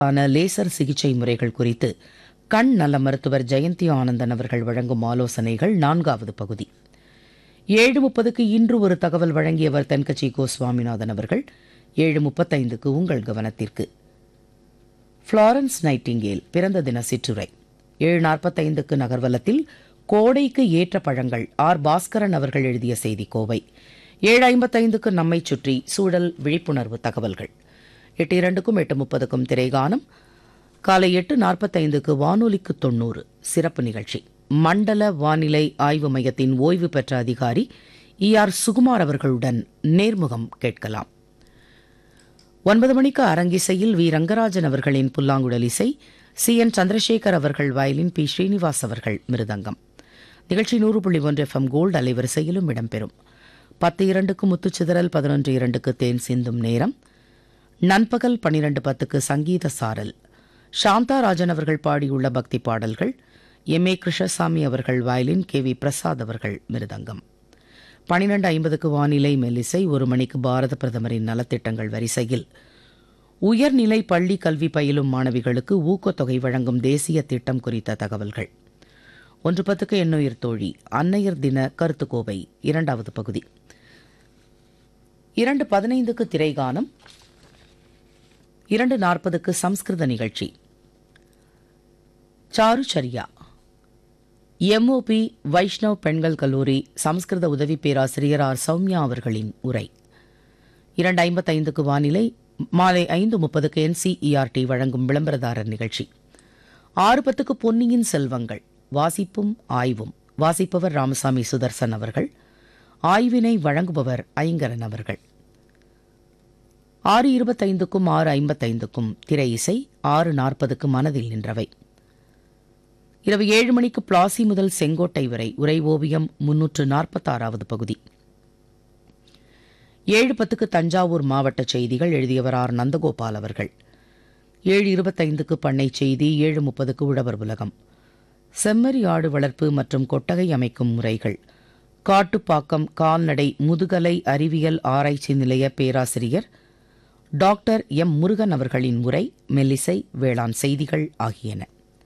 ஆன லேசர் சிகிச்சை முறைகள் குறித்து கண் நல மருத்துவர் ஜெயந்தி ஆனந்தன் அவர்கள் வழங்கும் ஆலோசனைகள் நான்காவது பகுதி ஏழு முப்பதுக்கு இன்று ஒரு தகவல் வழங்கியவர் தென்கட்சி கோ சுவாமிநாதன் அவர்கள் ஏழு முப்பத்தைந்துக்கு உங்கள் கவனத்திற்கு ஃப்ளாரன்ஸ் நைட்டிங்கேல் பிறந்த தின சிற்றுரை ஏழு நாற்பத்தைந்துக்கு நகர்வலத்தில் கோடைக்கு ஏற்ற பழங்கள் ஆர் பாஸ்கரன் அவர்கள் எழுதிய செய்தி கோவை ஏழு ஐம்பத்தைந்துக்கு நம்மை சுற்றி சூழல் விழிப்புணர்வு தகவல்கள் எட்டு இரண்டுக்கும் எட்டு முப்பதுக்கும் திரைகானம் காலை எட்டு நாற்பத்தைந்துக்கு வானொலிக்கு தொண்ணூறு சிறப்பு நிகழ்ச்சி மண்டல வானிலை ஆய்வு மையத்தின் ஓய்வு பெற்ற அதிகாரி இ ஆர் சுகுமார் அவர்களுடன் நேர்முகம் கேட்கலாம் ஒன்பது மணிக்கு அரங்கிசையில் வி ரங்கராஜன் அவர்களின் புல்லாங்குழல் இசை சி என் சந்திரசேகர் அவர்கள் வயலின் பி ஸ்ரீனிவாஸ் அவர்கள் மிருதங்கம் நிகழ்ச்சி நூறு புள்ளி ஒன்று எஃப்எம் கோல்டு அலைவரிசையிலும் இடம்பெறும் பத்து இரண்டுக்கு முத்துச்சிதறல் பதினொன்று இரண்டுக்கு தேன் சிந்தும் நேரம் நண்பகல் பன்னிரண்டு பத்துக்கு சங்கீத சாரல் சாந்தா ராஜன் அவர்கள் பாடியுள்ள பக்தி பாடல்கள் எம் ஏ கிருஷ்ணசாமி அவர்கள் வயலின் கே வி பிரசாத் அவர்கள் மிருதங்கம் பனிரெண்டு ஐம்பதுக்கு வானிலை மெல்லிசை ஒரு மணிக்கு பாரத பிரதமரின் நலத்திட்டங்கள் வரிசையில் உயர்நிலை பள்ளி கல்வி பயிலும் மாணவிகளுக்கு ஊக்கத்தொகை வழங்கும் தேசிய திட்டம் குறித்த தகவல்கள் ஒன்று பத்துக்கு எண்ணுயிர் தோழி அன்னையர் தின கருத்துக்கோவை இரண்டாவது பகுதி இரண்டு பதினைந்துக்கு திரைகானம் இரண்டு நாற்பதுக்கு சம்ஸ்கிருத நிகழ்ச்சி சாருச்சரியா எம்ஓபி வைஷ்ணவ் பெண்கள் கல்லூரி சமஸ்கிருத உதவி பேராசிரியர் ஆர் சௌமியா அவர்களின் உரை இரண்டு ஐம்பத்தைந்துக்கு வானிலை மாலை ஐந்து முப்பதுக்கு என்சிஇஆர்டி வழங்கும் விளம்பரதாரர் நிகழ்ச்சி ஆறு பத்துக்கு பொன்னியின் செல்வங்கள் வாசிப்பும் ஆய்வும் வாசிப்பவர் ராமசாமி சுதர்சன் அவர்கள் ஆய்வினை வழங்குபவர் ஐங்கரன் அவர்கள் ஆறு இருபத்தைந்துக்கும் ஆறு ஐம்பத்தைந்துக்கும் திரை இசை ஆறு நாற்பதுக்கு மனதில் நின்றவை இரவு ஏழு மணிக்கு பிளாசி முதல் செங்கோட்டை வரை உரை ஓவியம் முன்னூற்று நாற்பத்தாறாவது பகுதி ஏழு பத்துக்கு தஞ்சாவூர் மாவட்ட செய்திகள் எழுதியவர் ஆர் நந்தகோபால் அவர்கள் ஏழு இருபத்தைந்துக்கு பண்ணை செய்தி ஏழு முப்பதுக்கு உழவர் உலகம் செம்மறி ஆடு வளர்ப்பு மற்றும் கொட்டகை அமைக்கும் முறைகள் காட்டுப்பாக்கம் கால்நடை முதுகலை அறிவியல் ஆராய்ச்சி நிலைய பேராசிரியர் டாக்டர் எம் முருகன் அவர்களின் உரை மெல்லிசை வேளாண் செய்திகள் ஆகியன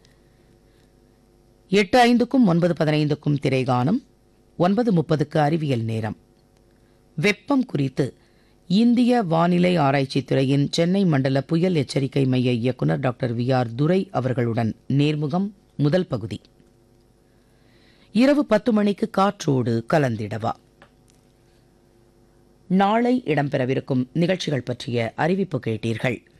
எட்டு ஐந்துக்கும் ஒன்பது பதினைந்துக்கும் திரைகானம் ஒன்பது முப்பதுக்கு அறிவியல் நேரம் வெப்பம் குறித்து இந்திய வானிலை ஆராய்ச்சித் துறையின் சென்னை மண்டல புயல் எச்சரிக்கை மைய இயக்குநர் டாக்டர் வி ஆர் துரை அவர்களுடன் நேர்முகம் முதல் பகுதி இரவு பத்து மணிக்கு காற்றோடு கலந்திடவா நாளை இடம்பெறவிருக்கும் நிகழ்ச்சிகள் பற்றிய அறிவிப்பு கேட்டீர்கள்